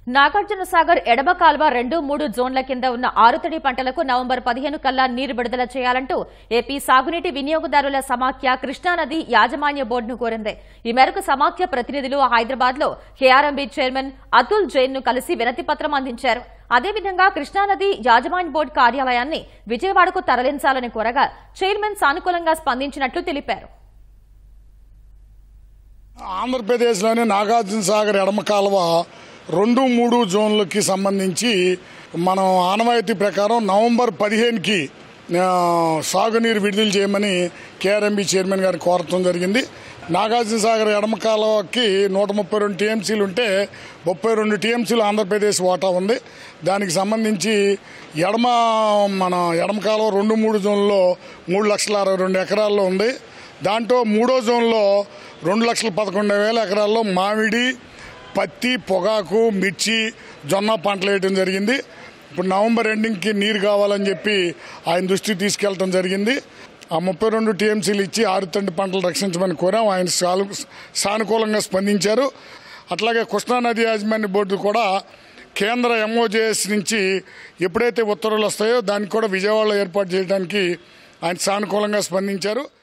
నాగార్జున సాగర్ ఎడమ కాల్వ రెండు మూడు జోన్ల కింద ఉన్న ఆరుతడి పంటలకు నవంబర్ పదిహేను కల్లా నీరు విడుదల చేయాలంటూ ఏపీ సాగునీటి వినియోగదారుల సమాఖ్య కృష్ణానది యాజమాన్య బోర్డును కోరింది ఈ మేరకు సమాఖ్య ప్రతినిధులు హైదరాబాద్ లో కేఆర్ఎంబీ చైర్మన్ అతుల్ జైన్ ను కలిసి వినతి పత్రం అందించారు అదేవిధంగా కృష్ణానది యాజమాన్య బోర్డు కార్యాలయాన్ని విజయవాడకు తరలించాలని కోరగా చైర్మన్ సానుకూలంగా స్పందించినట్లు తెలిపారు ఆంధ్రప్రదేశ్లోని నాగార్జున సాగర్ ఎడమ కాలువ రెండు మూడు జోన్లకి సంబంధించి మనం ఆనవాయితీ ప్రకారం నవంబర్ పదిహేనుకి ఆ, సాగునీరు విడుదల చేయమని కేఆర్ఎంబి చైర్మన్ గారు కోరటం జరిగింది నాగార్జున సాగర్ ఎడమ కాలువకి నూట ముప్పై రెండు టీఎంసీలు ఉంటే ముప్పై రెండు టీఎంసీలు ఆంధ్రప్రదేశ్ వాటా ఉంది దానికి సంబంధించి ఎడమ మన ఎడమ కాలువ రెండు మూడు జోన్లలో మూడు లక్షల అరవై రెండు ఎకరాల్లో ఉంది దాంట్లో మూడో జోన్లో రెండు లక్షల పదకొండు వేల ఎకరాల్లో మామిడి పత్తి పొగాకు మిర్చి జొన్న పంటలు వేయడం జరిగింది ఇప్పుడు నవంబర్ ఎండింగ్కి నీరు కావాలని చెప్పి ఆయన దృష్టికి తీసుకెళ్ళటం జరిగింది ఆ ముప్పై రెండు టీఎంసీలు ఇచ్చి ఆరుతండి పంటలు రక్షించమని కోరాం ఆయన సాలు సానుకూలంగా స్పందించారు అట్లాగే కృష్ణానది యాజమాన్య బోర్డు కూడా కేంద్ర ఎంఓజేఎస్ నుంచి ఎప్పుడైతే ఉత్తర్వులు వస్తాయో దానికి కూడా విజయవాడలో ఏర్పాటు చేయడానికి ఆయన సానుకూలంగా స్పందించారు